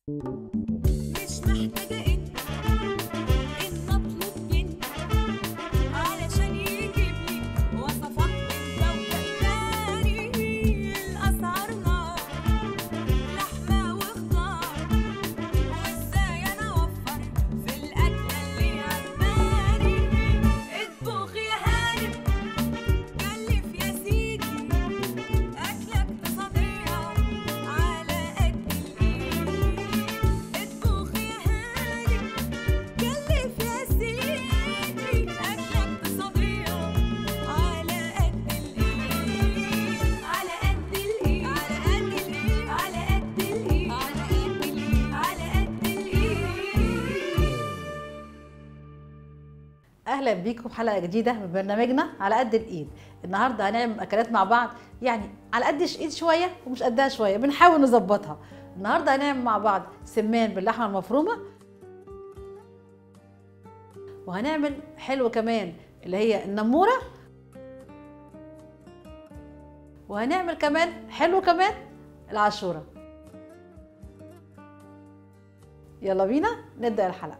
مش محتاجة إن إن أطلب منك علشان يجيب لي وصفات من ذوق تاني الأسعار نار لحمة وخضار وإزاي أنا أوفر في الأكلة اللي عجباني اطبخ يا هانم كلف يا سيدي أكلة اقتصادية على قد الإيد اطبخ يا هانم كلف يا سيدي أكلة اقتصادية على قد الإيد على قد الإيد على قد الإيد على قد الإيد على قد الإيد على قد الإيد اهلا بيكم في حلقه جديده من برنامجنا على قد الايد النهارده هنعمل اكلات مع بعض يعني على قد ايد شويه ومش قدها شويه بنحاول نظبطها النهارده هنعمل مع بعض سمان باللحمه المفرومه وهنعمل حلو كمان اللي هي النموره وهنعمل كمان حلو كمان العاشوره يلا بينا نبدا الحلقه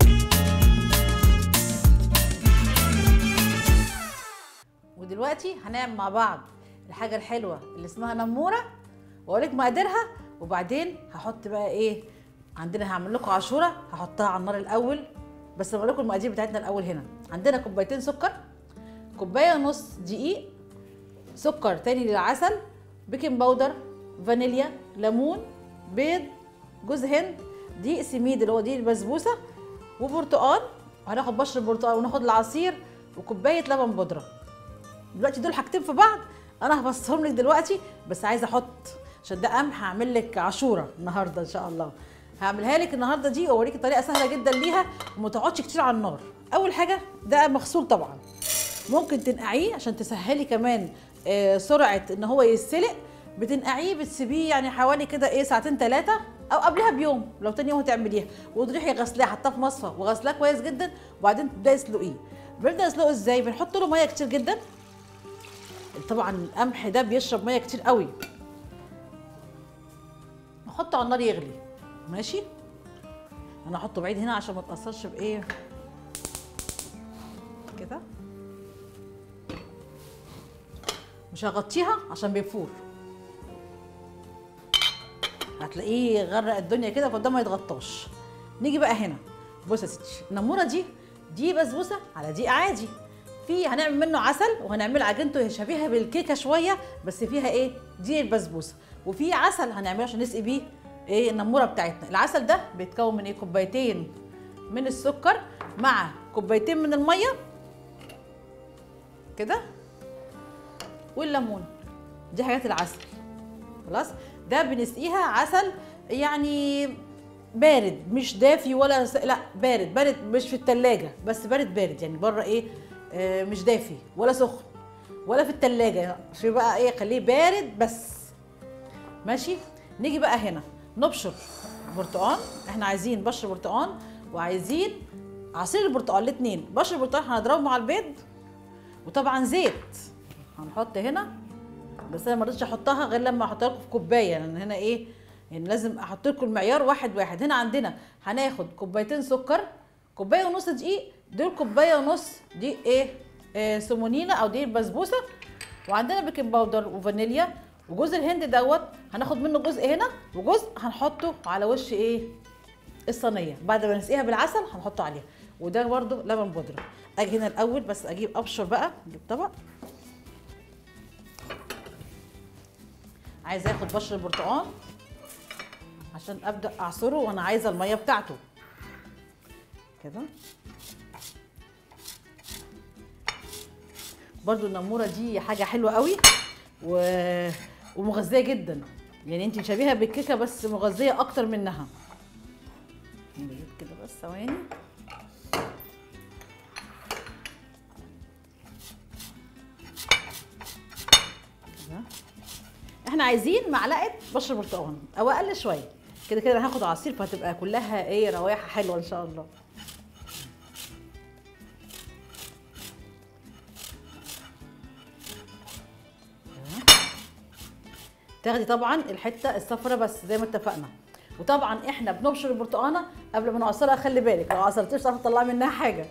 ودلوقتي هنعمل مع بعض الحاجه الحلوه اللي اسمها نموره واقول لك مقاديرها وبعدين هحط بقى ايه عندنا هعمل لكم عاشوره هحطها على النار الاول بس اقول لكم المقادير بتاعتنا الاول هنا عندنا كوبايتين سكر كوبايه ونص دقيق سكر تاني للعسل بيكنج باودر فانيليا ليمون بيض جوز هند دقيق سميد اللي هو دقيق البسبوسه وبرتقال وهناخد بشر البرتقال وناخد العصير وكوبايه لبن بودره دلوقتي دول حاجتين في بعض انا هفصلهم لك دلوقتي بس عايزه احط عشان ده قمح هعمل لك عاشوره النهارده ان شاء الله هعملها لك النهارده دي واوريكي طريقه سهله جدا ليها وما تقعدش كتير على النار اول حاجه ده مغسول طبعا ممكن تنقعيه عشان تسهلي كمان آه، سرعه ان هو يتسلق بتنقعيه بتسيبيه يعني حوالي كده ايه ساعتين ثلاثه او قبلها بيوم لو تاني يوم هتعمليها وتروحي غسلاه حطاه في مصفى وغسلاه كويس جدا وبعدين تبداي تسلقيه بنبدا نسلقه ازاي بنحط له ميه كتير جدا طبعا القمح ده بيشرب ميه كتير قوي نحطه على النار يغلي ماشي انا احطه بعيد هنا عشان ما تاثرش بايه كده مش هغطيها عشان بيفور هتلاقيه غرق الدنيا كده فده ما يتغطاش نيجي بقى هنا بص يا ستي النموره دي دي بسبوسه على دي عادي في هنعمل منه عسل وهنعمل عجينته شبيهه بالكيكه شويه بس فيها ايه دي البسبوسه وفي عسل هنعمله عشان نسقي بيه ايه النموره بتاعتنا العسل ده بيتكون من ايه كوبايتين من السكر مع كوبايتين من الميه كده والليمون دي حاجات العسل خلاص ده بنسقيها عسل يعني بارد مش دافي ولا س... لا بارد بارد مش في التلاجة بس بارد بارد يعني بره ايه آه مش دافي ولا سخن ولا في التلاجة في بقى ايه خليه بارد بس ماشي نيجي بقى هنا نبشر برتقان احنا عايزين بشر برتقان وعايزين عصير البرتقال الاثنين بشر البرتقال هنضربه مع البيض وطبعا زيت هنحط هنا بس انا ما رضيتش احطها غير لما احطها لكم في كوبايه لان هنا ايه يعني لازم احط لكم المعيار واحد واحد هنا عندنا هناخد كوبايتين سكر كوبايه ونص دقيق دول كوبايه ونص دي ايه آه سمونينا او دي البسبوسه وعندنا بيكنج باودر وفانيليا وجوز الهند دوت هناخد منه جزء هنا وجزء هنحطه على وش ايه الصينيه بعد ما نسقيها بالعسل هنحطه عليها وده برده لبن بودره اجي هنا الاول بس اجيب ابشر بقى اجيب طبق عايزه اخد بشر البرتقال عشان ابدا اعصره وانا عايزه الميه بتاعته كده برضو النموره دي حاجه حلوه قوي و... ومغذيه جدا يعني انت شبيهه بالكيكه بس مغذيه اكتر منها نجيب كده بس ثواني كده احنا عايزين معلقه بشر برتقال او اقل شويه كده كده انا هاخد عصير فهتبقى كلها ايه روايح حلوه ان شاء الله تاخدي طبعا الحته الصفرا بس زي ما اتفقنا وطبعا احنا بنبشر البرتقانه قبل ما نعصرها خلي بالك لو عصرتيش تعرفي تطلعي منها حاجه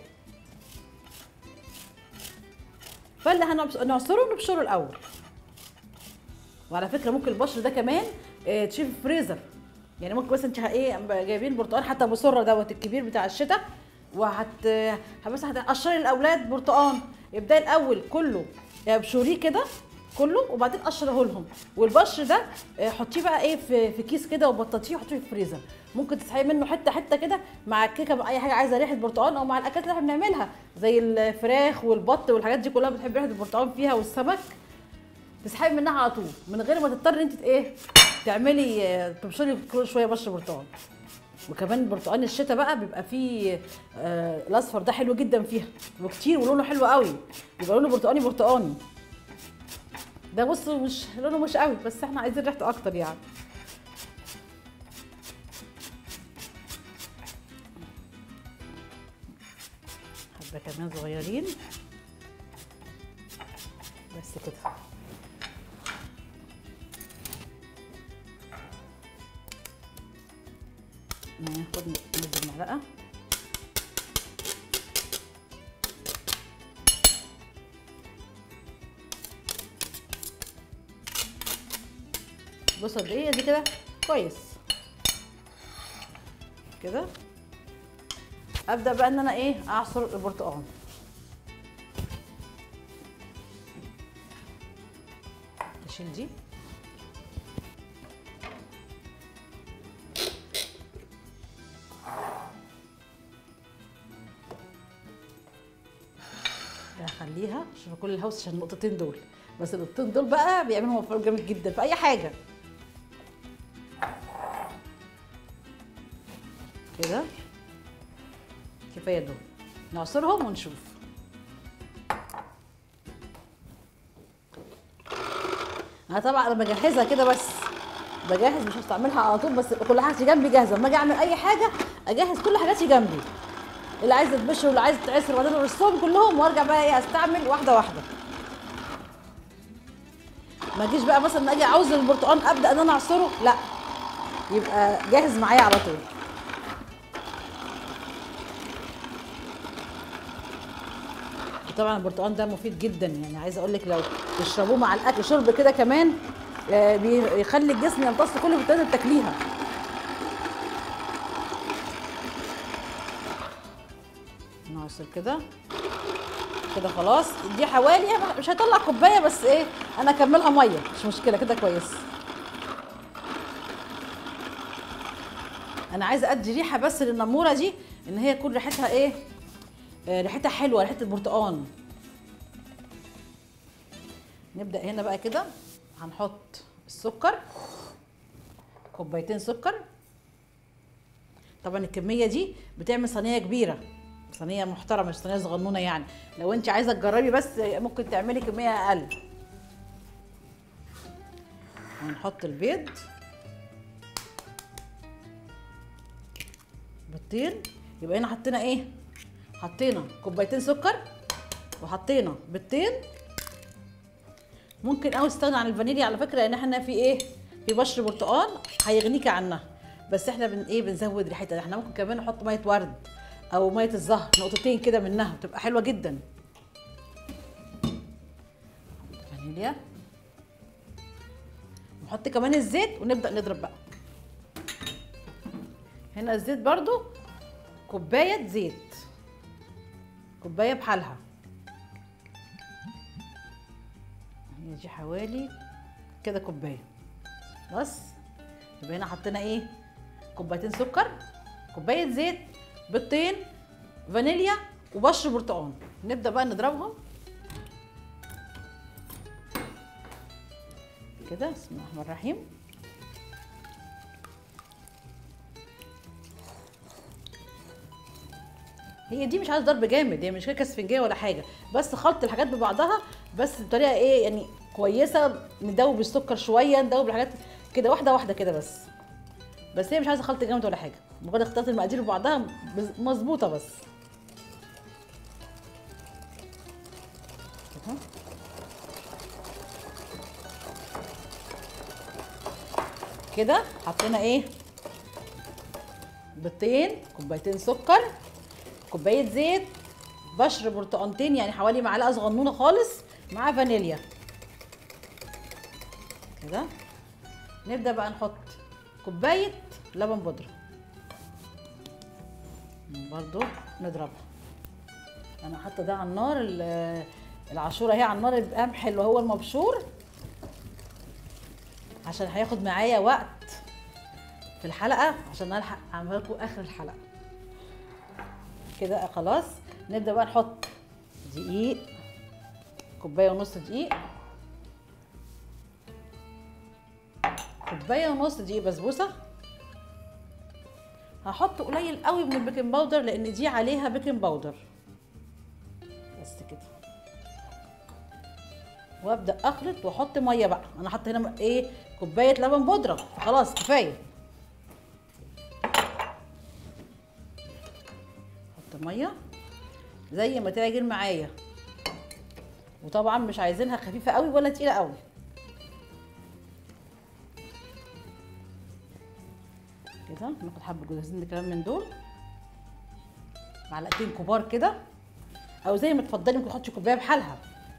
فاللي هنعصره نبشره الاول وعلى فكره ممكن البشر ده كمان آه، تشيل في الفريزر يعني ممكن بس انت ايه جايبين برتقال حتى ابو سره دوت الكبير بتاع الشتاء وهت بس هتقشري الاولاد برتقال ابداي الاول كله ابشريه كده كله وبعدين قشره لهم والبشر ده آه، حطيه بقى ايه في في كيس كده وبططيه وحطيه في الفريزر ممكن تسحبي منه حته حته كده مع الكيكه مع اي حاجه عايزه ريحه برتقال او مع الاكلات اللي احنا بنعملها زي الفراخ والبط والحاجات دي كلها بتحب ريحه البرتقال فيها والسمك تسحبي منها على طول من غير ما تضطري انت ايه تعملي آه، تبشري كل شويه بشر برتقال وكمان برتقال الشتاء بقى بيبقى فيه آه الاصفر ده حلو جدا فيها وكتير ولونه حلو قوي بيبقى لونه برتقاني برتقاني ده بصوا مش لونه مش قوي بس احنا عايزين ريحته اكتر يعني حبه كمان صغيرين بس كده ناخد نص المعلقه بص قد ايه دي كده كويس كده ابدا بقى ان انا ايه اعصر البرتقال اشيل دي هخليها عشان كل الهوس عشان النقطتين دول بس النقطتين دول بقى بيعملوا مفعول جامد جدا في اي حاجه كده كفايه دول نعصرهم ونشوف انا طبعا انا بجهزها كده بس بجهز مش هستعملها على طول بس كل حاجتي جنبي جاهزه لما اجي اعمل اي حاجه اجهز كل حاجاتي جنبي اللي عايزه تبشر واللي عايزه تعسر وبعدين ارصهم كلهم وارجع بقى ايه استعمل واحده واحده ما اجيش بقى مثلا اجي عاوز البرتقال ابدا ان انا اعصره لا يبقى جاهز معايا على طول طبعا البرتقال ده مفيد جدا يعني عايزه اقول لك لو تشربوه مع الاكل شرب كده كمان آه، بيخلي الجسم يمتص كل الفيتامينات اللي بتاكليها نعصر كده كده خلاص دي حوالي مش هطلع كوبايه بس ايه انا اكملها ميه مش مشكله كده كويس انا عايزه ادي ريحه بس للنموره دي ان هي تكون ريحتها ايه آه، ريحتها حلوه ريحه البرتقال نبدا هنا بقى كده هنحط السكر كوبايتين سكر طبعا الكميه دي بتعمل صينيه كبيره صينيه محترمه مش صينيه صغنونه يعني لو انت عايزه تجربي بس ممكن تعملي كميه اقل ونحط البيض بيضتين يبقى هنا حطينا ايه حطينا كوبايتين سكر وحطينا بيضتين ممكن قوي تستغنى عن الفانيليا على فكره لان احنا في ايه في بشر برتقال هيغنيكي عنها بس احنا بن ايه بنزود ريحتها احنا ممكن كمان نحط ميه ورد او ميه الزهر نقطتين كده منها بتبقى حلوه جدا فانيليا نحط كمان الزيت ونبدا نضرب بقى هنا الزيت برضو كوبايه زيت كوبايه بحالها هي دي حوالي كده كوبايه بس يبقى هنا حطينا ايه كوبايتين سكر كوبايه زيت بيضتين فانيليا وبشر برتقال نبدا بقى نضربهم كده بسم الله الرحمن الرحيم هي دي مش عايزه ضرب جامد هي مش كده اسفنجيه ولا حاجه بس خلط الحاجات ببعضها بس بطريقه ايه يعني كويسه ندوب السكر شويه ندوب الحاجات كده واحده واحده كده بس بس هي مش عايزه خلط جامد ولا حاجه مجرد اختلاط المقادير ببعضها بز- مظبوطه بس كده. كده حطينا ايه بيضتين كوبايتين سكر كوبايه زيت بشر برتقانتين يعني حوالي معلقه صغنونه خالص مع فانيليا كده نبدا بقى نحط كوبايه لبن بودره برضو نضربها انا حاطه ده على النار ال- العاشوره اهي على النار القمح اللي هو المبشور عشان هياخد معايا وقت في الحلقه عشان الحق اعمل لكم اخر الحلقه كده خلاص نبدا بقى نحط دقيق كوبايه ونص دقيق كوبايه ونص دقيق بسبوسه هحط قليل قوي من البيكنج باودر لان دي عليها بيكنج باودر بس كده وابدا اخلط واحط ميه بقى انا حاطه هنا ايه كوبايه لبن بودره فخلاص كفايه احط ميه زي ما تعجن معايا وطبعا مش عايزينها خفيفه قوي ولا تقيله قوي كده ناخد حبه جوز الهند كمان من دول معلقتين كبار كده او زي ما تفضلي ممكن تحطي كوبايه بحالها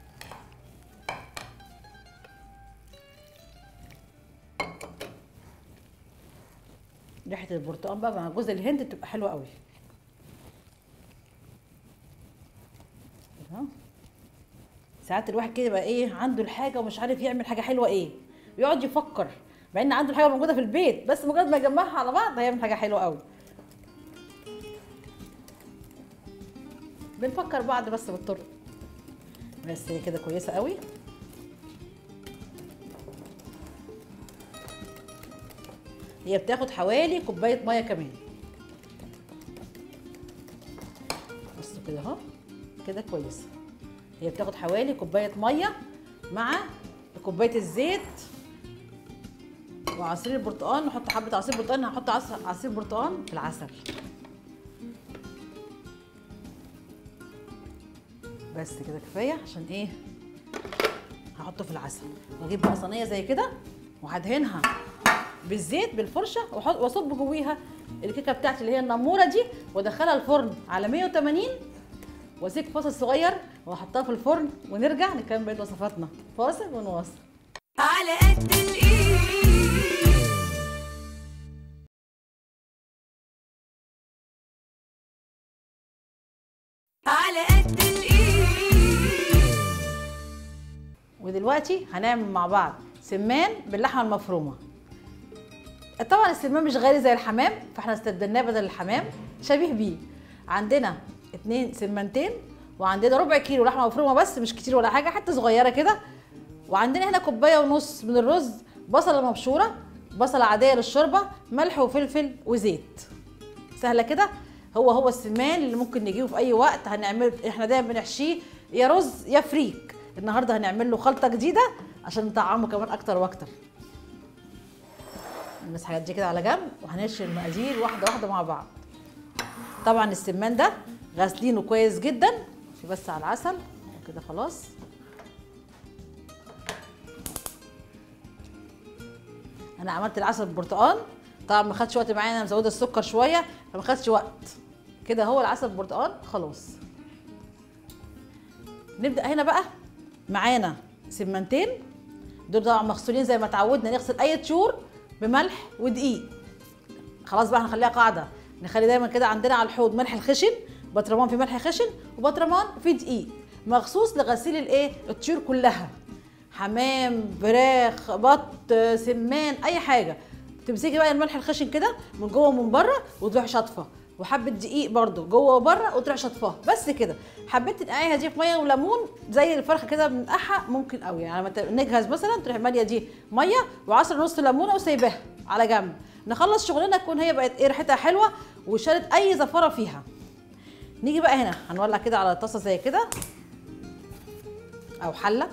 ريحه البرتقال بقى مع جوز الهند بتبقى حلوه قوي كده. ساعات الواحد كده يبقى ايه عنده الحاجه ومش عارف يعمل حاجه حلوه ايه ويقعد يفكر مع ان عنده الحاجه موجوده في البيت بس مجرد ما يجمعها على بعض هيعمل حاجه حلوه قوي بنفكر بعض بس بالطرق بس هي كده كويسه قوي هي بتاخد حوالي كوبايه ميه كمان بصوا كده اهو كده كويسه هي بتاخد حوالي كوبايه ميه مع كوبايه الزيت وعصير البرتقال نحط حبه عصير برتقال هحط عص- عصير برتقال في العسل بس كده كفايه عشان ايه هحطه في العسل واجيب بقى صينيه زي كده وهدهنها بالزيت بالفرشه واحط واصب جويها الكيكه بتاعتي اللي هي النموره دي وادخلها الفرن على 180 واسيب فاصل صغير واحطها في الفرن ونرجع نكمل بقيه وصفاتنا فاصل ونواصل على قد الايد على قد الايد ودلوقتي هنعمل مع بعض سمان باللحمه المفرومه طبعا السمان مش غالي زي الحمام فاحنا استبدلناه بدل الحمام شبيه بيه عندنا اتنين سمانتين وعندنا ربع كيلو لحمه مفرومه بس مش كتير ولا حاجه حتى صغيره كده وعندنا هنا كوبايه ونص من الرز بصله مبشوره بصله عاديه للشوربه ملح وفلفل وزيت سهله كده هو هو السمان اللي ممكن نجيبه في اي وقت هنعمل احنا دايما بنحشيه يا رز يا فريك النهارده هنعمل له خلطه جديده عشان نطعمه كمان اكتر واكتر نمسح الحاجات دي كده على جنب وهنرشي المقادير واحده واحده مع بعض طبعا السمان ده غاسلينه كويس جدا في بس على العسل وكده خلاص انا عملت العسل بالبرتقال طبعا ما خدش وقت معايا انا مزوده السكر شويه فما خدش وقت كده هو العسل بالبرتقال خلاص نبدا هنا بقى معانا سمنتين دول طبعا مغسولين زي ما اتعودنا نغسل اي طيور بملح ودقيق خلاص بقى هنخليها قاعده نخلي دايما كده عندنا على الحوض ملح الخشن بطرمان في ملح خشن وبطرمان في دقيق مخصوص لغسيل الايه الطيور كلها حمام فراخ بط سمان اي حاجه تمسكي بقى الملح الخشن كده من جوه ومن بره وتروحي شاطفه وحبه دقيق برده جوه وبره وتروحي شاطفاها بس كده حبيت تنقعيها دي في ميه وليمون زي الفرخه كده بنقعها ممكن قوي يعني لما نجهز مثلا تروحي ماليه دي ميه وعصر نص ليمونه وسايباها على جنب نخلص شغلنا تكون هي بقت ايه ريحتها حلوه وشالت اي زفره فيها نيجي بقى هنا هنولع كده على طاسه زي كده او حله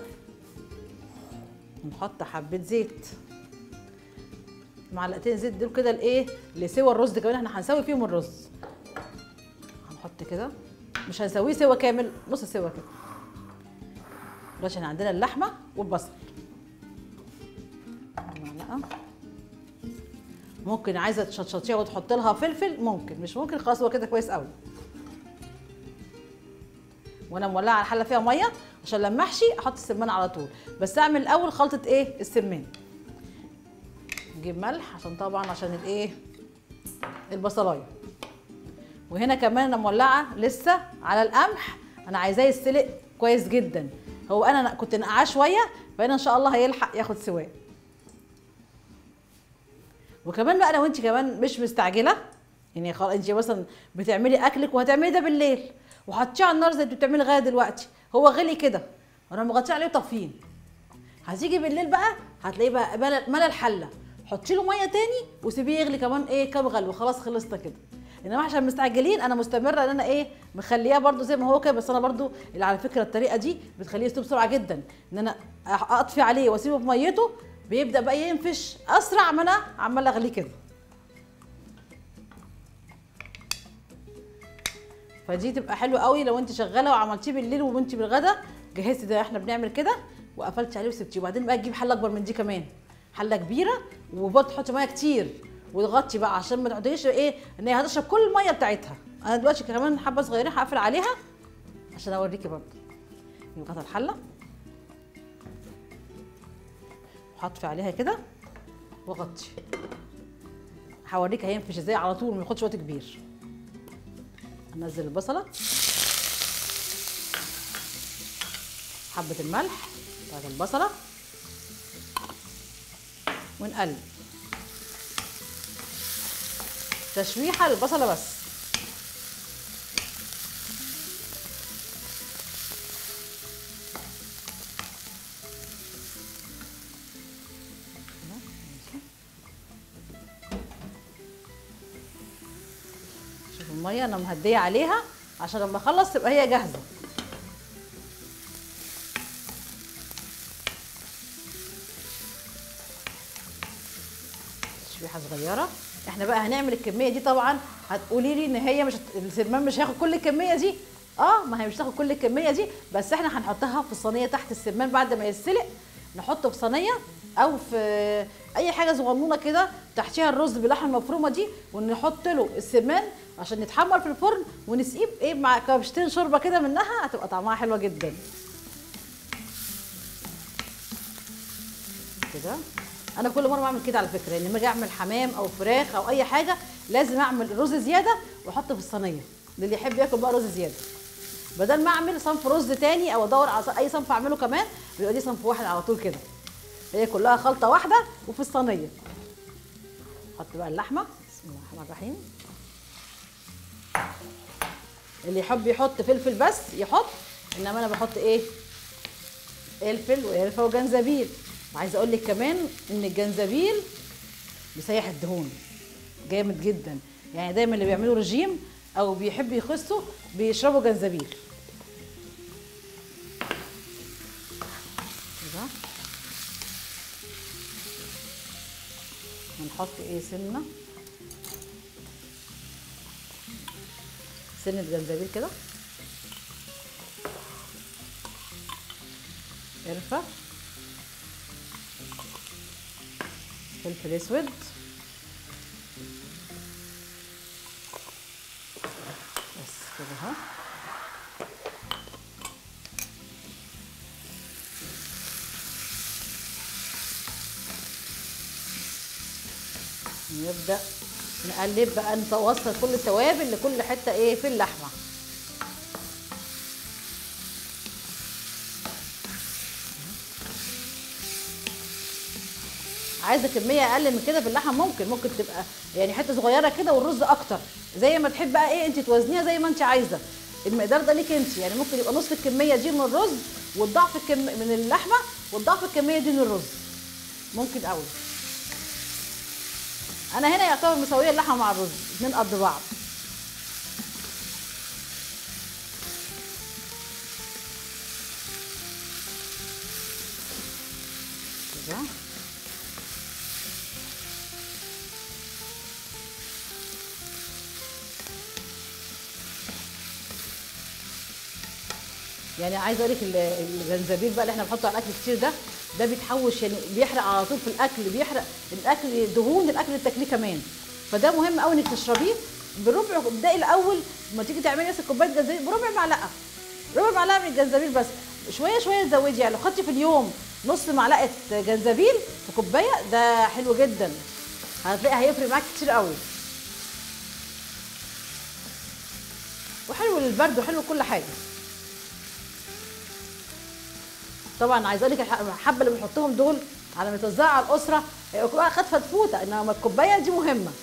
نحط حبه زيت معلقتين زيت دول كده لايه لسوى الرز كمان احنا هنسوي فيهم الرز هنحط كده مش هنسويه سوا كامل نص سوا كده دلوقتي احنا عندنا اللحمه والبصل معلقه ممكن عايزه تشطشطيها وتحط لها فلفل ممكن مش ممكن خلاص هو كده كويس قوي وانا مولعه على الحله فيها ميه عشان لما احشي احط السمان على طول بس اعمل الاول خلطه ايه السمان نجيب ملح عشان طبعا عشان الايه البصلايه وهنا كمان انا مولعه لسه على القمح انا عايزاه يستلق كويس جدا هو انا كنت نقعاه شويه فهنا ان شاء الله هيلحق ياخد سواه وكمان بقى لو انت كمان مش مستعجله يعني خلاص انت مثلا بتعملي اكلك وهتعملي ده بالليل وحطيه على النار زي انت بتعملي لغايه دلوقتي هو غلي كده وانا مغطيه عليه وطافين هتيجي بالليل بقى هتلاقيه بقى ملى ملى الحله حطي له ميه تاني وسيبيه يغلي كمان ايه كام غلو وخلاص خلصنا كده انما عشان مستعجلين انا مستمره ان انا ايه مخلياه برده زي ما هو كده بس انا برده اللي على فكره الطريقه دي بتخليه يستوي بسرعه جدا ان انا أح- اطفي عليه واسيبه بميته بيبدا بقى ينفش اسرع ما انا عماله اغليه كده فدي تبقى حلوه قوي لو انت شغاله وعملتيه بالليل وانت بالغدا جهزتي ده احنا بنعمل كده وقفلتي عليه وسبتيه وبعدين بقى تجيب حله اكبر من دي كمان حله كبيره وبرضه تحطي ميه كتير وتغطي بقى عشان ما تقعديش ايه ان هي هتشرب كل الميه بتاعتها انا دلوقتي كمان حبه صغيرين هقفل عليها عشان اوريكي برضه نغطي الحله وحطي عليها كده واغطي هوريك هينفش ازاي على طول ما ياخدش وقت كبير انزل البصله حبه الملح بتاعت البصله ونقلب تشويحه للبصله بس شوف الميه انا مهديه عليها عشان لما اخلص تبقى هي جاهزه تشويحه صغيره احنا بقى هنعمل الكميه دي طبعا هتقولي لي ان هي مش هت- السمان مش هياخد كل الكميه دي اه ما هي مش هتاخد كل الكميه دي بس احنا هنحطها في الصينيه تحت السمان بعد ما يتسلق نحطه في صينيه او في اي حاجه صغنونه كده تحتيها الرز باللحمه المفرومه دي ونحط له السمان عشان يتحمر في الفرن ونسقيه ايه مع كبشتين شوربه كده منها هتبقى طعمها حلوه جدا كده انا كل مره بعمل كده على فكره لما اجي اعمل حمام او فراخ او اي حاجه لازم اعمل رز زياده واحطه في الصينيه للي يحب ياكل بقى رز زياده بدل ما اعمل صنف رز تاني او ادور على اي صنف اعمله كمان بيبقى دي صنف واحد على طول كده هي كلها خلطه واحده وفي الصينيه حط بقى اللحمه بسم الله الرحمن الرحيم اللي يحب يحط فلفل بس يحط انما انا بحط ايه فلفل وقرفه وجنزبيل وعايزه اقول لك كمان ان الجنزبيل بيسيح الدهون جامد جدا يعني دايما اللي بيعملوا رجيم او بيحبوا يخسوا بيشربوا جنزبيل كده هنحط ايه سنه سنه جنزبيل كده قرفه فلفل اسود بس كده اهو نبدأ نقلب بقى نوصل كل التوابل لكل حتة ايه في اللحمة عايزه كميه اقل من كده في اللحمه ممكن ممكن تبقى يعني حته صغيره كده والرز اكتر زي ما تحب بقى ايه انت توازنيها زي ما انت عايزه المقدار ده ليك انت يعني ممكن يبقى نص الكميه دي من الرز والضعف الكم من اللحمه والضعف الكميه دي من الرز ممكن قوي انا هنا يعتبر مسويه اللحمه مع الرز اتنين قد بعض كده يعني عايزه اقول لك ال- الجنزبيل بقى اللي احنا بنحطه على الاكل كتير ده ده بيتحوش يعني بيحرق على طول في الاكل بيحرق الاكل دهون الاكل اللي بتاكليه كمان فده مهم قوي انك تشربيه بربع ابداي الاول لما تيجي تعملي مثلا كوبايه جنزبيل بربع معلقه ربع معلقه من الجنزبيل بس شويه شويه تزودي يعني لو خدتي في اليوم نص معلقه جنزبيل في كوبايه ده حلو جدا هتلاقي هيفرق معاك كتير قوي وحلو للبرد وحلو لكل حاجه طبعا عايزه اقول لك الح- الحبه اللي بنحطهم دول على ما يتوزعوا على الاسره هيبقى كل واحد خد فتفوته انما الكوبايه دي مهمه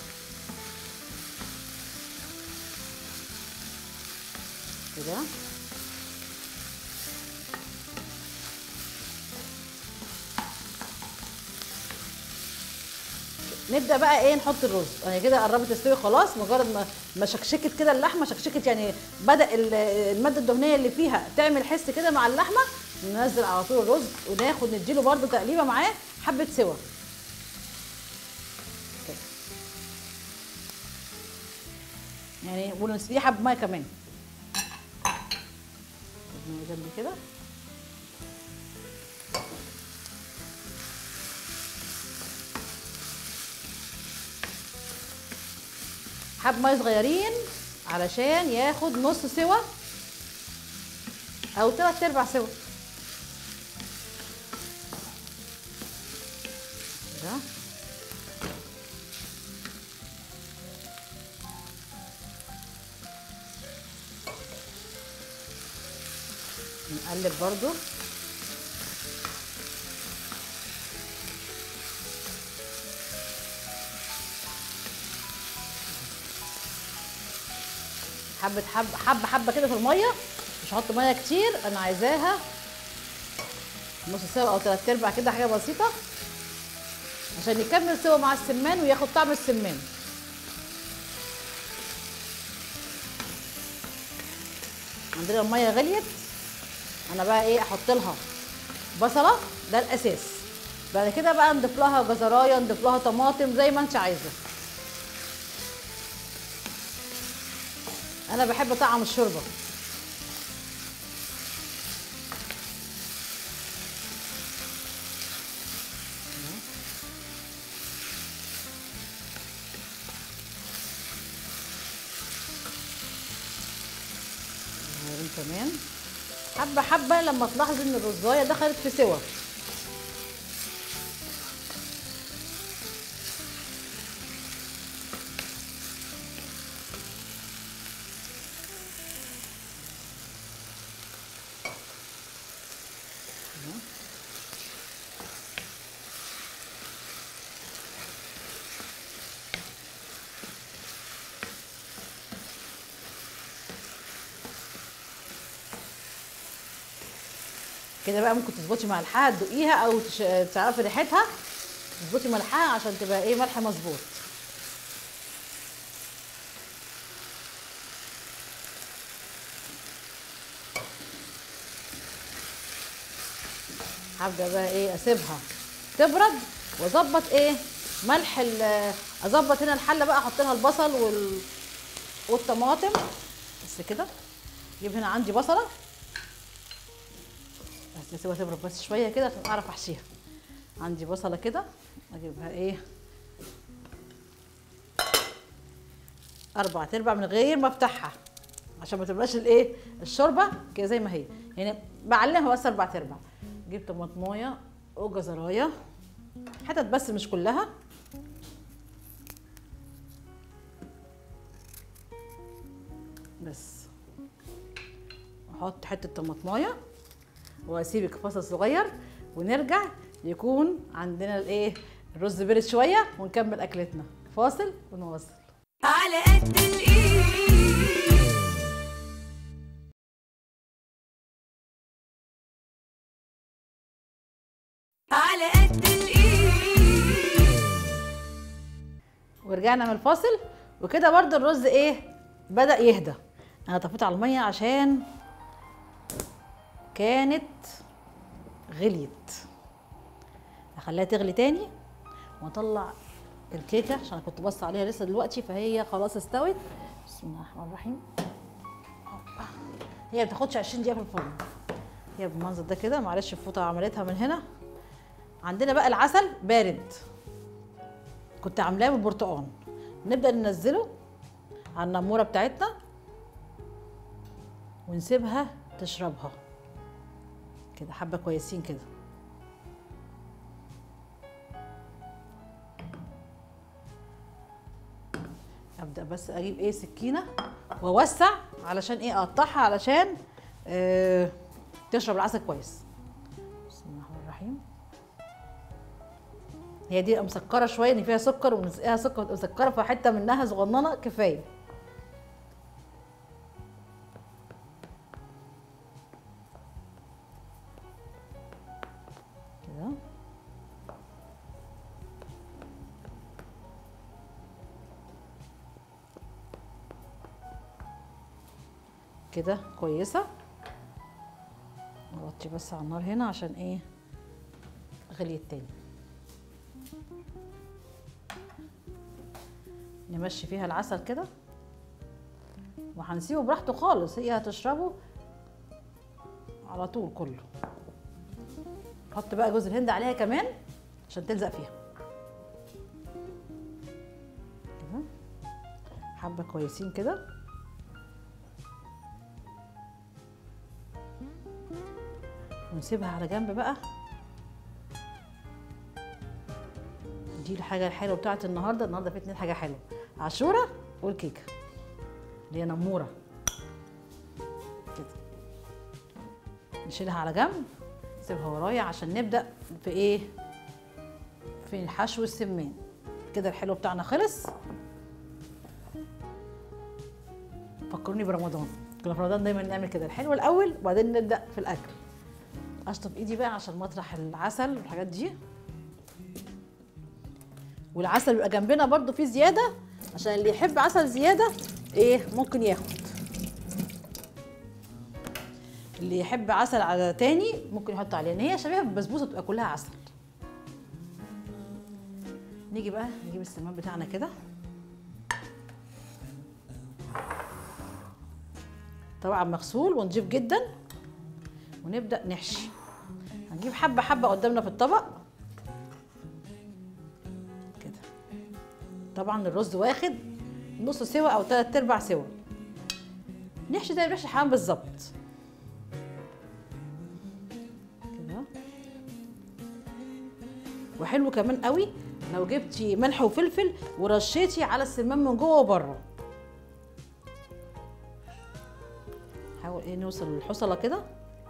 كده نبدا بقى ايه نحط الرز انا كده قربت تستوي خلاص مجرد ما ما شكشكت كده اللحمه شكشكت يعني بدا ال- الماده الدهنيه اللي فيها تعمل حس كده مع اللحمه ننزل على طول الرز وناخد نديله برده تقليبه معاه حبه سوا كده. يعني ونسقيه حبه ميه كمان خد مية جنبي كده حب ميه صغيرين علشان ياخد نص سوا او تلات ارباع سوا كده نقلب برضو حبه حبه حبه حبه كده في الميه مش هحط ميه كتير انا عايزاها نص سوا او تلات ارباع كده حاجه بسيطه عشان يكمل سوا مع السمان وياخد طعم السمان عندنا الميه غليت انا بقى ايه احط لها بصله ده الاساس بعد كده بقى نضيف لها جزرايه نضيف لها طماطم زي ما انت عايزه انا بحب طعم الشوربه نعمل كمان حبه حبه لما تلاحظي ان الرزايه دخلت في سوا كده بقى ممكن تظبطي ملحها تدوقيها او تش- تعرفي ريحتها تظبطي ملحها عشان تبقى ايه ملح مظبوط هبدا بقى ايه اسيبها تبرد واظبط ايه ملح ال- اظبط هنا الحله بقى احط لها البصل وال والطماطم بس كده اجيب هنا عندي بصله بس اسيبها تبرد بس شويه كده عشان اعرف احشيها عندي بصله كده اجيبها ايه اربع ارباع من غير ما افتحها عشان ما تبقاش الايه الشوربه كده زي ما هي يعني بعلمها بس اربع ارباع جبت طماطمايه وجزرايه حتت بس مش كلها بس احط حته طماطمايه واسيبك فاصل صغير ونرجع يكون عندنا الايه الرز برد شويه ونكمل اكلتنا فاصل ونواصل على قد الايد على قد الايد ورجعنا من الفاصل وكده برضو الرز ايه بدأ يهدى انا طفيت على المية عشان كانت غليت هخليها تغلي تاني واطلع الكيكه عشان أنا كنت بص عليها لسه دلوقتي فهي خلاص استوت بسم الله الرحمن الرحيم هي ما بتاخدش 20 دقيقه في الفرن هي بالمنظر ده كده معلش الفوطه عملتها من هنا عندنا بقى العسل بارد كنت عاملاه بالبرتقال نبدا ننزله على النموره بتاعتنا ونسيبها تشربها كده حبه كويسين كده ابدا بس اجيب ايه سكينه واوسع علشان ايه اقطعها علشان آه تشرب العسل كويس بسم الله الرحمن الرحيم هي دي مسكره شويه ان فيها سكر ونسقيها سكر مسكره فحته منها صغننه كفايه كده كده كويسه نغطي بس على النار هنا عشان ايه غليت تاني نمشي فيها العسل كده وهنسيبه براحته خالص هي هتشربه على طول كله نحط بقى جوز الهند عليها كمان عشان تلزق فيها كده حبه كويسين كده ونسيبها على جنب بقى دي الحاجه الحلوه بتاعت النهارده النهارده في اتنين حاجه حلوه عاشوره والكيكه اللي هي نموره كده نشيلها على جنب نسيبها ورايا عشان نبدا في ايه في الحشو السمان كده الحلو بتاعنا خلص فكروني برمضان كنا في رمضان دايما نعمل كده الحلو الاول وبعدين نبدا في الاكل اشطف ايدي بقى عشان مطرح العسل والحاجات دي والعسل بيبقى جنبنا برضو فيه زياده عشان اللي يحب عسل زياده ايه ممكن ياخد اللي يحب عسل على تاني ممكن يحط عليه ان هي شبيهه بالبسبوسه تبقى كلها عسل نيجي بقى نجيب السمان بتاعنا كده طبعا مغسول ونضيف جدا ونبدا نحشي هنجيب حبه حبه قدامنا في الطبق كده طبعا الرز واخد نص سوا او تلات ارباع سوا نحشي زي ما بنحشي الحمام بالظبط كده وحلو كمان قوي لو جبتي ملح وفلفل ورشيتي على السمان من جوه وبره نحاول ايه نوصل للحصله كده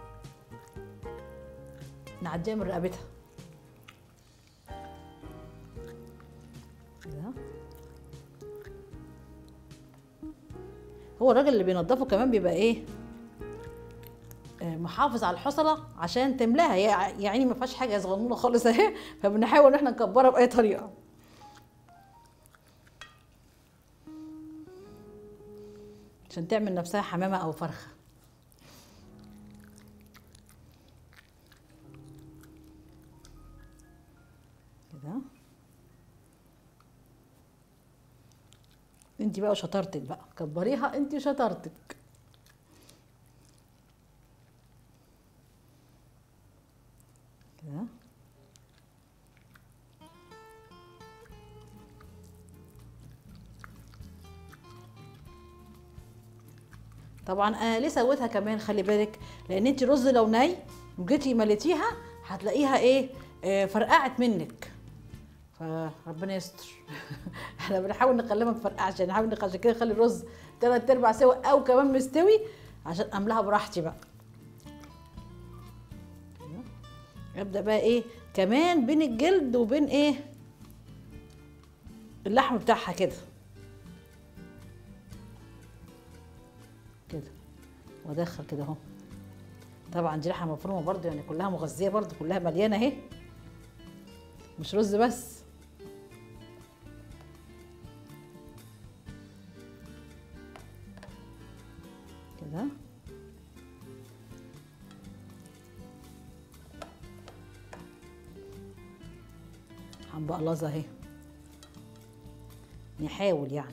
نعديها من رقبتها كده هو الراجل اللي بينضفه كمان بيبقى ايه آه، محافظ على الحصله عشان تملاها هي يعني ما فيهاش حاجه صغنونه خالص اهي فبنحاول ان احنا نكبرها باي طريقه عشان تعمل نفسها حمامه او فرخه كده انت بقى وشطارتك بقى كبريها انت وشطارتك كده طبعا انا ليه سويتها كمان خلي بالك لان انت رز لو ني وجيتي مليتيها هتلاقيها ايه آه، فرقعت منك فربنا يستر احنا بنحاول نخليها ما تفرقعش يعني نحاول نخ- عشان كده نخلي الرز تلات ارباع سوا او كمان مستوي عشان املاها براحتي بقى ابدا بقى ايه كمان بين الجلد وبين ايه اللحم بتاعها كده كده وادخل كده اهو طبعا دي لحمه مفرومه برضو يعني كلها مغذيه برضو كلها مليانه اهي مش رز بس كده هنبقلظها اهي نحاول يعني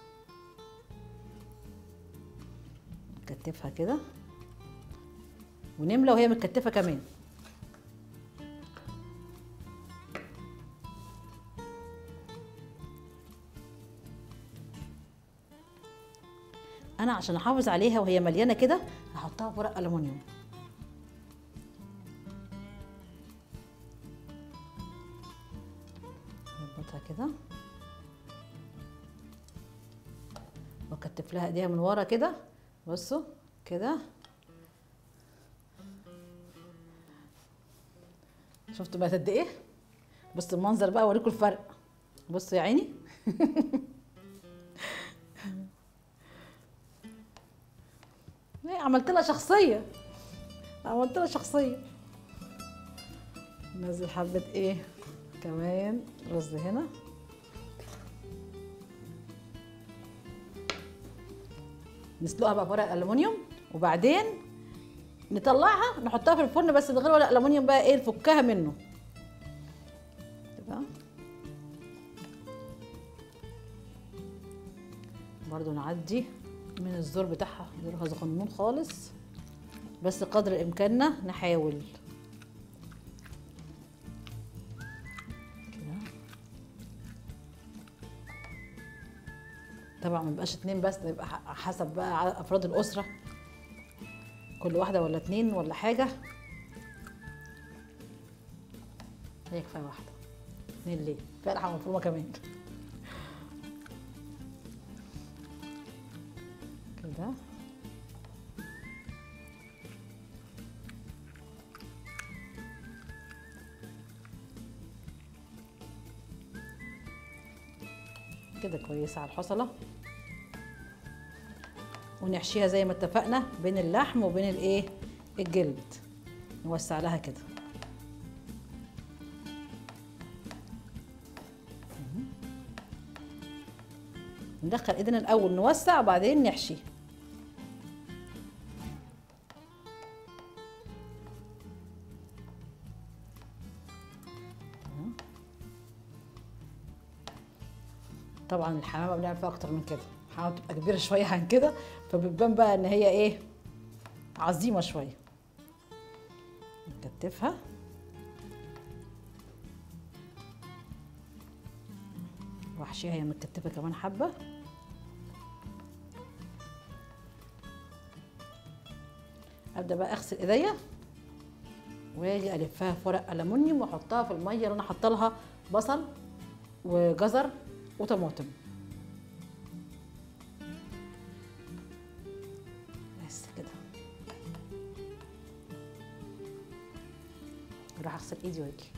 نكتفها كده ونملى وهي متكتفه كمان انا عشان احافظ عليها وهي مليانه كده هحطها في ورق الومنيوم نربطها كده واكتف لها ايديها من ورا كده بصوا كده شفتوا بقت قد ايه بص المنظر بقى اوريكم الفرق بصوا يا عيني ايه عملت لها شخصيه عملت لها شخصيه نزل حبه ايه كمان رز هنا نسلقها بقى بورق الومنيوم وبعدين نطلعها نحطها في الفرن بس من غير ورق الومنيوم بقى ايه نفكها منه كده برضو نعدي من الزور بتاعها زورها صغنون خالص بس قدر امكاننا نحاول كده طبعا ما يبقاش اتنين بس ده يبقى ح- حسب بقى ع- افراد الاسره كل واحده ولا اتنين ولا حاجه هي كفايه واحده اتنين ليه كفايه لحمه مفرومه كمان كده كده كويسه على الحصله ونحشيها زي ما اتفقنا بين اللحم وبين الايه الجلد نوسع لها كده ندخل ايدينا الاول نوسع وبعدين نحشي طبعا الحمامه بنعمل فيها اكتر من كده الحمامه بتبقى كبيره شويه عن كده فبتبان بقى ان هي ايه عظيمه شويه نكتفها واحشيها هي متكتفه كمان حبه ابدا بقى اغسل ايديا واجي الفها في ورق الومنيوم واحطها في الميه اللي انا حاطه لها بصل وجزر وطماطم بس كده اروح اغسل ايدي واجي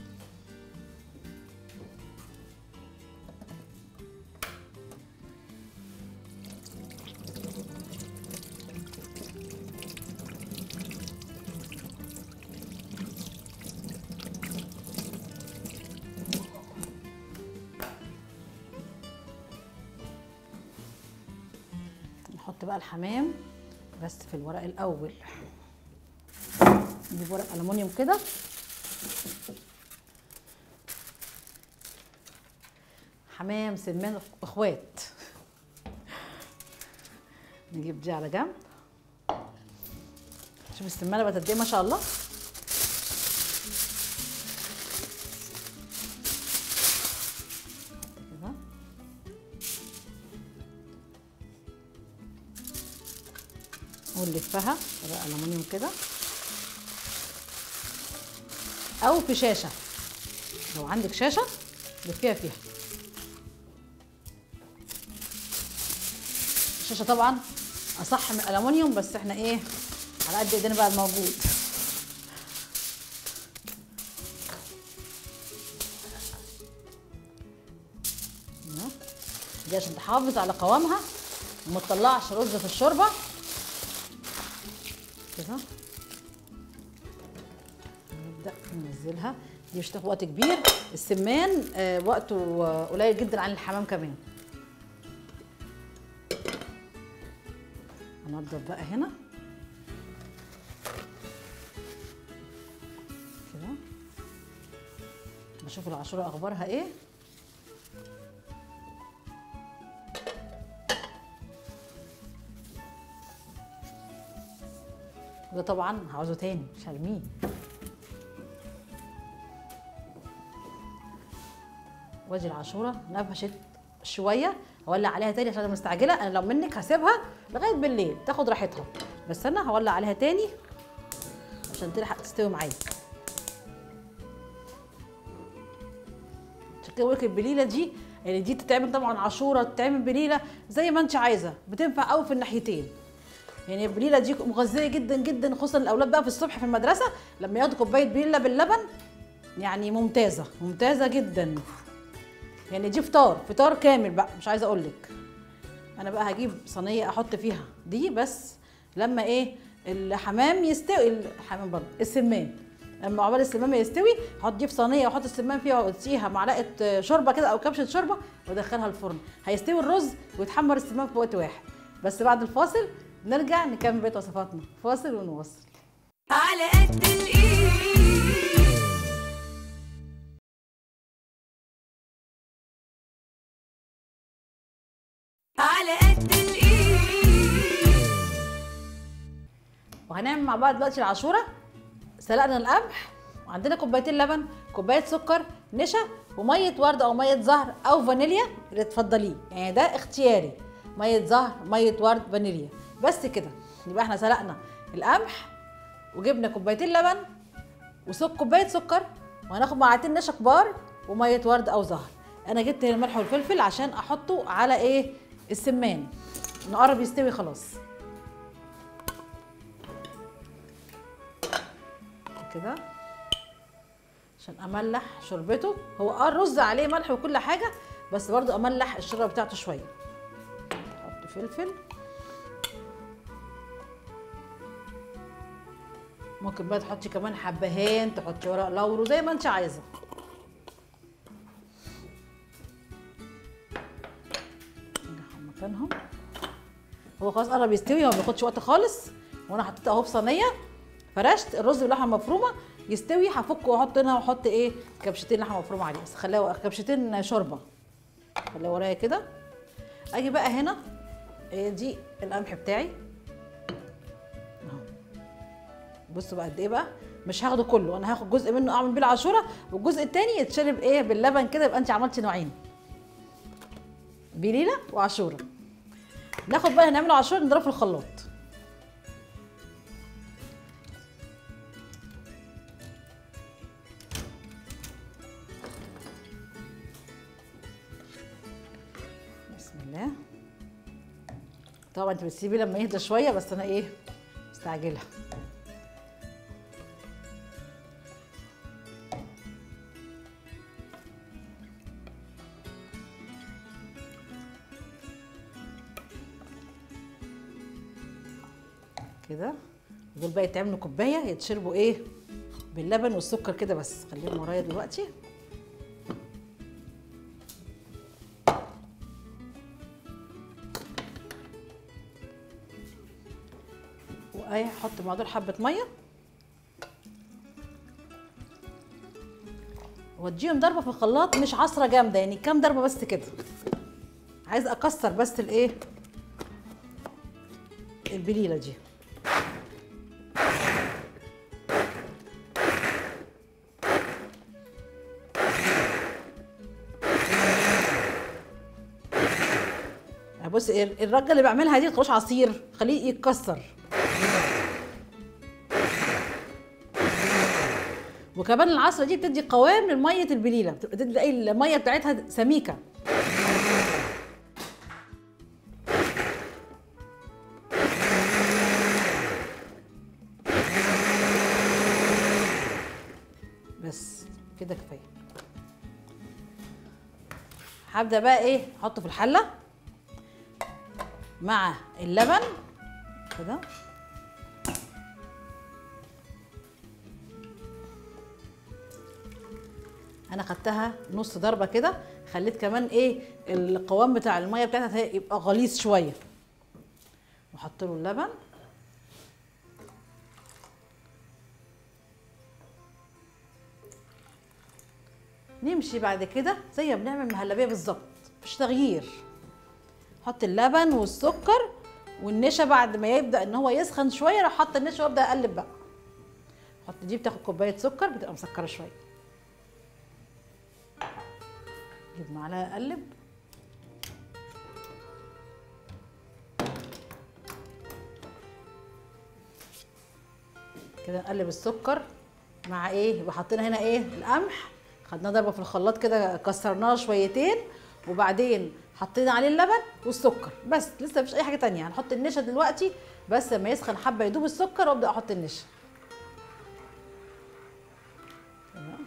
نحط بقى الحمام بس في الورق الاول نجيب ورق الومنيوم كده حمام سمان اخوات نجيب دي على جنب شوف السمانه بقت قد ايه ما شاء الله كده ونلفها ورق الومنيوم كده او في شاشه لو عندك شاشه لفيها فيها الشاشه طبعا اصح من الالومنيوم بس احنا ايه على قد ايدينا بقى الموجود أهو. دي عشان تحافظ على قوامها وما تطلعش رز في الشوربه كده نبدا ننزلها دي مش تاخد وقت كبير السمان آه، وقته آه، قليل جدا عن الحمام كمان هنضف بقى هنا كده بشوف العاشوره اخبارها ايه وده طبعا هعوزه تاني مش هرميه وادي العاشوره نفشت شويه هولع عليها تاني عشان انا مستعجله انا لو منك هسيبها لغايه بالليل تاخد راحتها بس انا هولع عليها تاني عشان تلحق تستوي معايا عشان كده بقول لك البليله دي يعني دي تتعمل طبعا عاشوره تتعمل بليله زي ما انت عايزه بتنفع قوي في الناحيتين يعني البليله دي مغذيه جدا جدا خصوصا الاولاد بقى في الصبح في المدرسه لما ياخدوا كوبايه بليله باللبن يعني ممتازه ممتازه جدا يعني دي فطار فطار كامل بقى مش عايزه اقول لك انا بقى هجيب صينيه احط فيها دي بس لما ايه الحمام يستوي الحمام برضه السمان لما عقبال السمان يستوي احط دي في صينيه واحط السمان فيها واديها معلقه شوربه كده او كبشه شوربه وادخلها الفرن هيستوي الرز ويتحمر السمان في وقت واحد بس بعد الفاصل نرجع نكمل بقيه وصفاتنا فاصل ونواصل على قد الايد على قد الايد وهنعمل مع بعض دلوقتي العاشوره سلقنا القمح وعندنا كوبايتين لبن كوبايه سكر نشا وميه ورد او ميه زهر او فانيليا اللي تفضليه يعني ده اختياري ميه زهر ميه ورد فانيليا بس كده يبقى احنا سلقنا القمح وجبنا كوبايتين لبن وسك كوبايه سكر وهناخد معلقتين نشا كبار وميه ورد او زهر انا جبت هنا الملح والفلفل عشان احطه على ايه السمان نقرب يستوي خلاص كده عشان املح شوربته هو اه الرز عليه ملح وكل حاجه بس برضو املح الشوربه بتاعته شويه احط فلفل ممكن بقى تحطي كمان حبهان تحطي ورق لورو زي ما انت عايزه نرجعهم مكانهم هو خلاص قرب يستوي هو ما بياخدش وقت خالص وانا حطيته اهو في صينيه فرشت الرز باللحمه المفرومه يستوي هفكه واحط هنا واحط ايه كبشتين لحمه مفرومه عليه بس خليها كبشتين شوربه خليها ورايا كده اجي بقى هنا إيه دي القمح بتاعي اهو بصوا بقى قد ايه بقى مش هاخده كله انا هاخد جزء منه اعمل بيه العاشوره والجزء التاني يتشرب ايه باللبن كده يبقى انت عملتي نوعين بليله وعاشوره ناخد بقى نعمله عاشوره نضربه في الخلاط بسم الله طبعا انت بتسيبيه لما يهدى شويه بس انا ايه مستعجله كده دول بقى يتعملوا كوبايه يتشربوا ايه باللبن والسكر كده بس خليهم ورايا دلوقتي وايه احط مع دول حبه ميه واديهم ضربه في الخلاط مش عصره جامده يعني كام ضربه بس كده عايز اكسر بس الايه البليله دي بص الرجه اللي بعملها دي ما تخلوش عصير خليه يتكسر وكمان العصره دي بتدي قوام لميه البليله بتدي الميه بتاعتها سميكه بس كده كفايه هبدا بقى ايه احطه في الحله مع اللبن كده انا خدتها نص ضربه كده خليت كمان ايه القوام بتاع الميه بتاعتها يبقى غليظ شويه واحط له اللبن نمشي بعد كده زي ما بنعمل مهلبيه بالظبط مفيش تغيير حط اللبن والسكر والنشا بعد ما يبدا ان هو يسخن شويه راح حط النشا وابدا اقلب بقى حط دي بتاخد كوبايه سكر بتبقى مسكره شويه جيب معلقه اقلب كده نقلب السكر مع ايه يبقى حطينا هنا ايه القمح خدناه ضربه في الخلاط كده كسرناه شويتين وبعدين حطينا عليه اللبن والسكر بس لسه مفيش اي حاجه تانية هنحط النشا دلوقتي بس لما يسخن حبه يدوب السكر وابدا احط النشا تمام.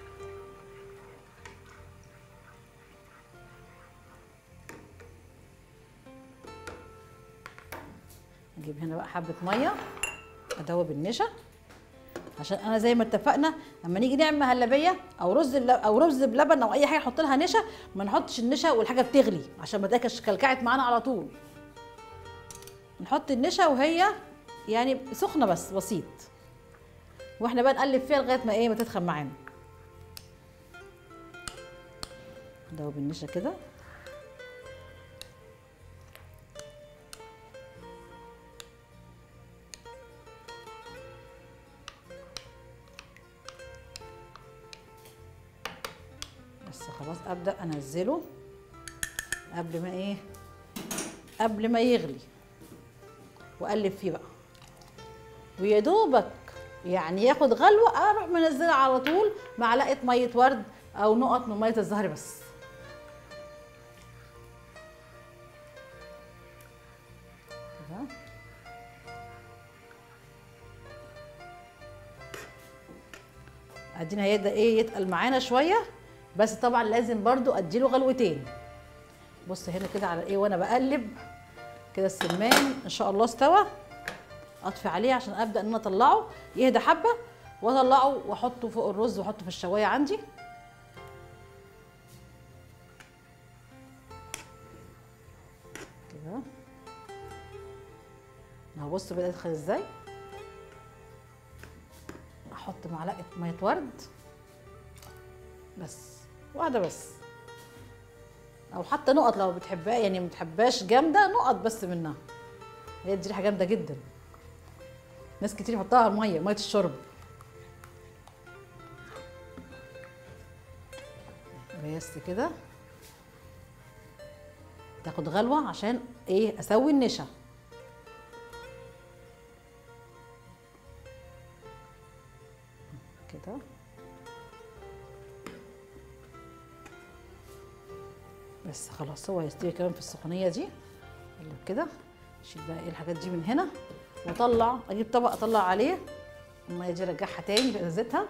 نجيب هنا بقى حبه ميه ادوب النشا عشان انا زي ما اتفقنا لما نيجي نعمل مهلبيه او رز بل- او رز بلبن او اي حاجه نحط لها نشا ما نحطش النشا والحاجه بتغلي عشان ما تاكلش كلكعت معانا على طول نحط النشا وهي يعني سخنه بس بسيط واحنا بقى نقلب فيها لغايه ما ايه ما تدخل معانا ندوب النشا كده بس خلاص ابدا انزله قبل ما ايه قبل ما يغلي واقلب فيه بقى ويا دوبك يعني ياخد غلوه اروح منزلها على طول معلقه ميه ورد او نقط من ميه الزهر بس كده ادينا هيبدا ايه يتقل معانا شويه بس طبعا لازم برضو اديله غلوتين بص هنا كده على ايه وانا بقلب كده السمان ان شاء الله استوى اطفي عليه عشان ابدا ان انا اطلعه يهدى حبه واطلعه واحطه فوق الرز واحطه في الشوايه عندي كده اهو بص بدا يدخل ازاي احط معلقه ميه ورد بس واحده بس او حتى نقط لو بتحبها يعني ما بتحبهاش جامده نقط بس منها هي دي ريحه جامده جدا ناس كتير يحطها على الميه ميه الشرب بس كده تاخد غلوه عشان ايه اسوي النشا كده بس خلاص هو هيستوي كمان في السخونيه دي اقلب كده اشيل بقى ايه الحاجات دي من هنا واطلع اجيب طبق اطلع عليه الميه دي ارجعها تاني بازازتها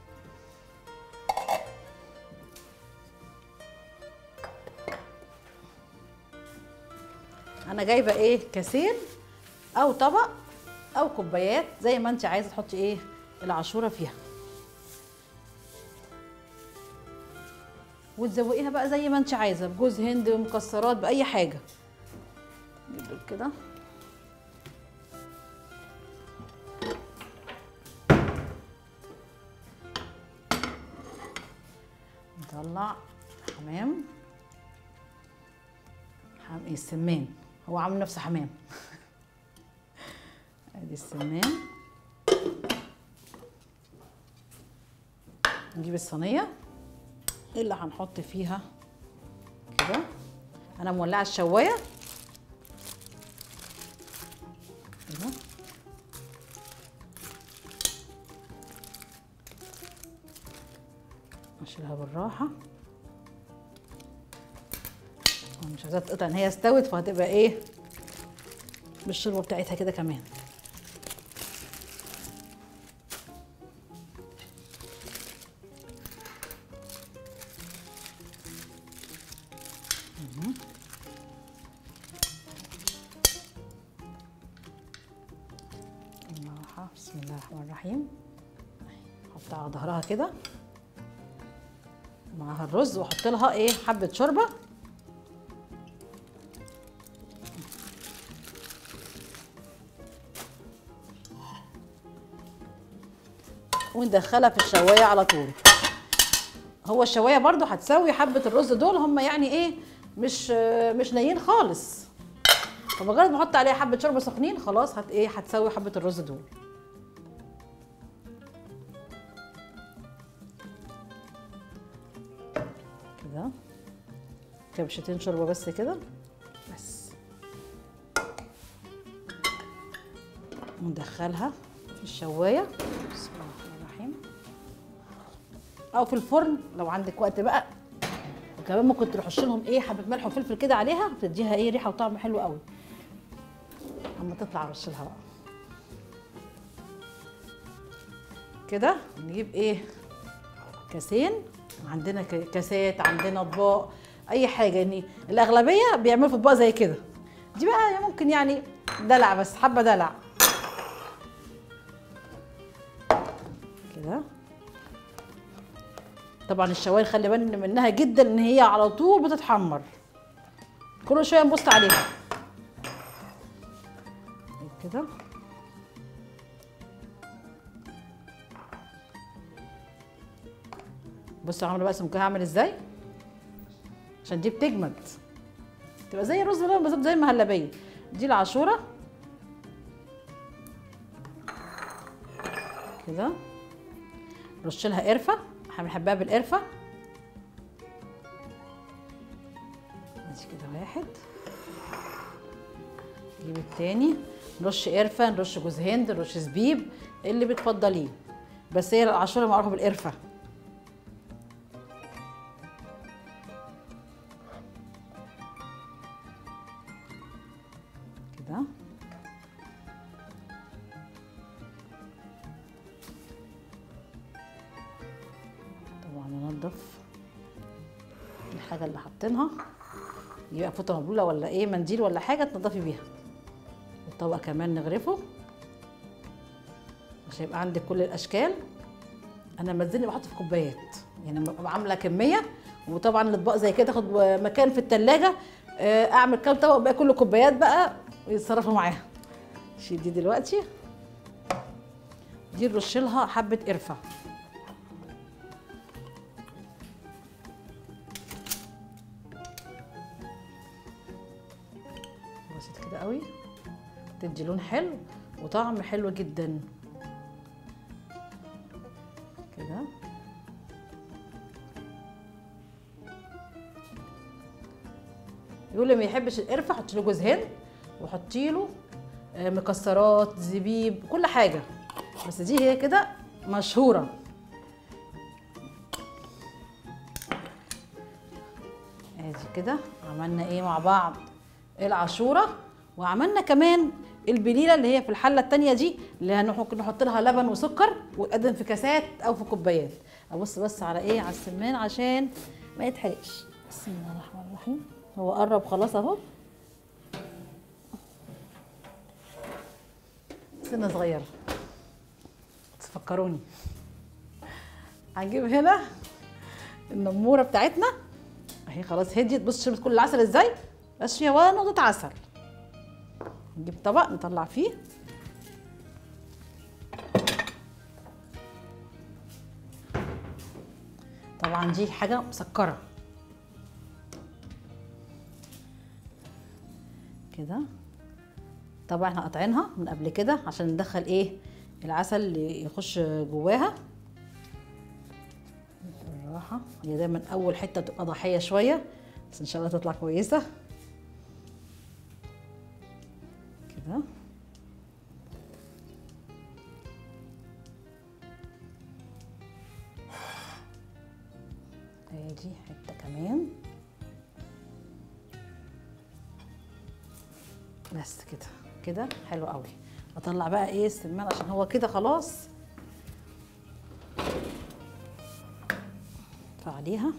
انا جايبه ايه كاسين او طبق او كوبايات زي ما انت عايزه تحطي ايه العاشوره فيها وتزوقيها بقى زي ما انت عايزه بجوز هند مكسرات باي حاجه نجيب دول كده نطلع حمام حم... ايه السمان هو عامل نفسه حمام ادي السمان نجيب الصينيه اللي هنحط فيها كده انا مولعه الشوايه كده اشيلها بالراحه أنا مش عايزاها تقطع ان هي استوت فهتبقى ايه بالشوربه بتاعتها كده كمان بالراحة بسم الله الرحمن الرحيم احطها على ظهرها كده معاها الرز واحط لها ايه حبة شوربة وندخلها في الشواية على طول هو الشواية برضو هتسوي حبة الرز دول هم يعني ايه مش مش نيين خالص فمجرد ما احط عليها حبه شوربه سخنين خلاص هت ايه هتسوي حبه الرز دول كده كبشتين شوربه بس كده بس وندخلها في في الشوايه بسم الله الرحمن الرحيم او في الفرن لو عندك وقت بقى وكمان ممكن ترشش لهم ايه حبه ملح وفلفل كده عليها بتديها ايه ريحه وطعم حلو قوي اما تطلع رش لها بقى كده نجيب ايه كاسين عندنا ك- كاسات عندنا اطباق اي حاجه يعني الاغلبيه بيعملوا في اطباق زي كده دي بقى ممكن يعني دلع بس حبه دلع كده طبعا الشوايه خلي بالنا منها جدا ان هي على طول بتتحمر كل شويه نبص عليها كده بصوا عامله بقى سمكها عامل ازاي عشان دي بتجمد تبقى زي الرز باللبن بالظبط زي المهلبيه دي العاشوره كده رش لها قرفه احنا بنحبها بالقرفه ادي كده واحد نجيب التاني نرش قرفه نرش جوز هند نرش زبيب اللي بتفضليه بس هي العاشوره معروفه بالقرفه كده طبعا ننضف الحاجه اللي حاطينها يبقى فوطه مبلوله ولا ايه منديل ولا حاجه تنضفي بيها الطبق كمان نغرفه عشان يبقى عندك كل الاشكال انا مزني بحط في كوبايات يعني لما ببقى عامله كميه وطبعا الاطباق زي كده تاخد مكان في التلاجة آه، اعمل كام طبق بقى كله كوبايات بقى ويتصرفوا معاها شيل دي دلوقتي دي نرش لها حبه قرفه بسيط كده قوي تدي لون حلو وطعم حلو جدا كده يقول اللي ما يحبش القرفه حطي له جوز هند وحطي له آه، مكسرات زبيب كل حاجه بس دي هي كده مشهوره ادي كده عملنا ايه مع بعض العاشوره وعملنا كمان البليله اللي هي في الحله التانية دي اللي هنح- ممكن نحط لها لبن وسكر وتقدم في كاسات او في كوبايات ابص بس على ايه على السمان عشان ما يتحرقش بسم الله الرحمن الرحيم هو قرب خلاص اهو سنه صغيره تفكروني هنجيب هنا النموره بتاعتنا اهي خلاص هديت بص شربت كل العسل ازاي بس فيها ولا نقطه عسل نجيب طبق نطلع فيه طبعا دي حاجه مسكره كده طبعا احنا قاطعينها من قبل كده عشان ندخل ايه العسل اللي يخش جواها بالراحه هي دايما اول حته تبقى ضحيه شويه بس ان شاء الله تطلع كويسه كده ادي حته كمان بس كده كده حلو قوي اطلع بقى ايه السمان عشان هو كده خلاص فعليها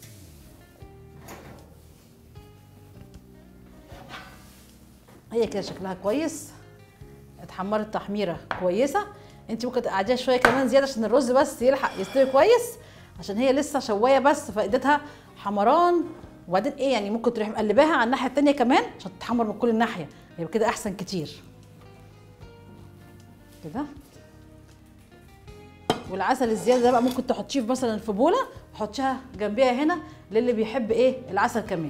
هي كده شكلها كويس اتحمرت تحميره كويسه انت ممكن تقعديها شويه كمان زياده عشان الرز بس يلحق يستوي كويس عشان هي لسه شوايه بس فائدتها حمران وبعدين ايه يعني ممكن تروحي مقلباها على الناحيه التانيه كمان عشان تتحمر من كل ناحيه يبقى كده احسن كتير كده والعسل الزياده ده بقى ممكن تحطيه في مثلا في بوله وحطيها جنبيها هنا للي بيحب ايه العسل كمان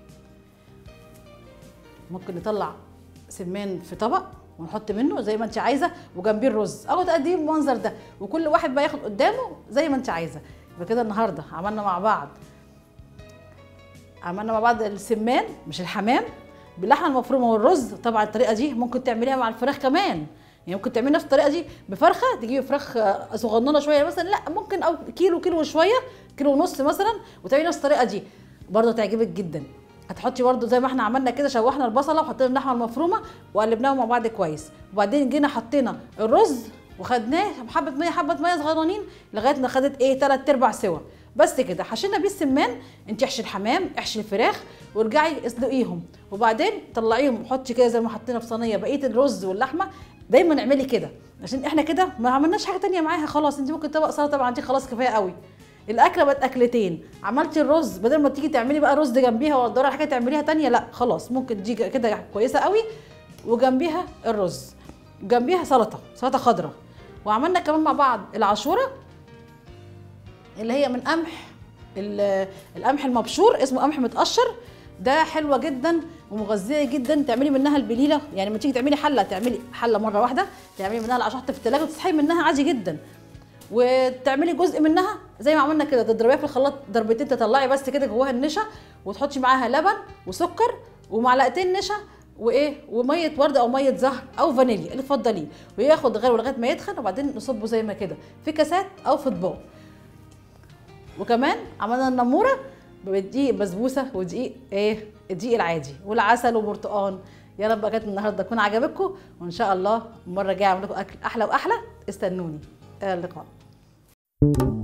ممكن نطلع سمان في طبق ونحط منه زي ما انت عايزه وجنبيه الرز او تقدميه بالمنظر ده وكل واحد بقى ياخد قدامه زي ما انت عايزه يبقى كده النهارده عملنا مع بعض عملنا مع بعض السمان مش الحمام باللحمه المفرومه والرز طبعا الطريقه دي ممكن تعمليها مع الفراخ كمان يعني ممكن تعملي نفس الطريقه دي بفرخه تجيبي فراخ آه، صغننه شويه مثلا لا ممكن او كيلو كيلو وشويه كيلو ونص مثلا وتعملي نفس الطريقه دي برضه تعجبك جدا هتحطي برضه زي ما احنا عملنا كده شوحنا البصله وحطينا اللحمه المفرومه وقلبناهم مع بعض كويس وبعدين جينا حطينا الرز وخدناه حبه ميه حبه ميه صغيرين لغايه ما خدت ايه تلات ارباع سوا بس كده حشينا بيه السمان انت احشي الحمام احشي الفراخ وارجعي اسلقيهم وبعدين طلعيهم حطي كده زي ما حطينا في صينيه بقيه الرز واللحمه دايما اعملي كده عشان احنا كده ما عملناش حاجه تانية معاها خلاص انت ممكن طبق سلطه طبعا دي خلاص كفايه قوي الاكله بقت اكلتين عملتي الرز بدل ما تيجي تعملي بقى رز جنبيها ولا تدوري على حاجه تعمليها تانية لا خلاص ممكن دي كده كويسه قوي وجنبيها الرز جنبيها سلطه سلطه خضراء وعملنا كمان مع بعض العاشوره اللي هي من قمح ال- القمح المبشور اسمه قمح متقشر ده حلوه جدا ومغذيه جدا تعملي منها البليله يعني لما تيجي تعملي حله تعملي حله مره واحده تعملي منها العشاء في الثلاجه وتسحبي منها عادي جدا وتعملي جزء منها زي ما عملنا كده تضربيها في الخلاط ضربتين تطلعي بس كده جواها النشا وتحطي معاها لبن وسكر ومعلقتين نشا وايه وميه ورد او ميه زهر او فانيليا اللي تفضليه وياخد غير لغايه ما يدخن وبعدين نصبه زي ما كده في كاسات او في اطباق وكمان عملنا النموره بدقيق بسبوسه ودقيق ايه الدقيق العادي والعسل وبرتقال يا رب اكلت النهارده تكون عجبتكم وان شاء الله المره الجايه اعمل لكم اكل احلى واحلى استنوني الى اللقاء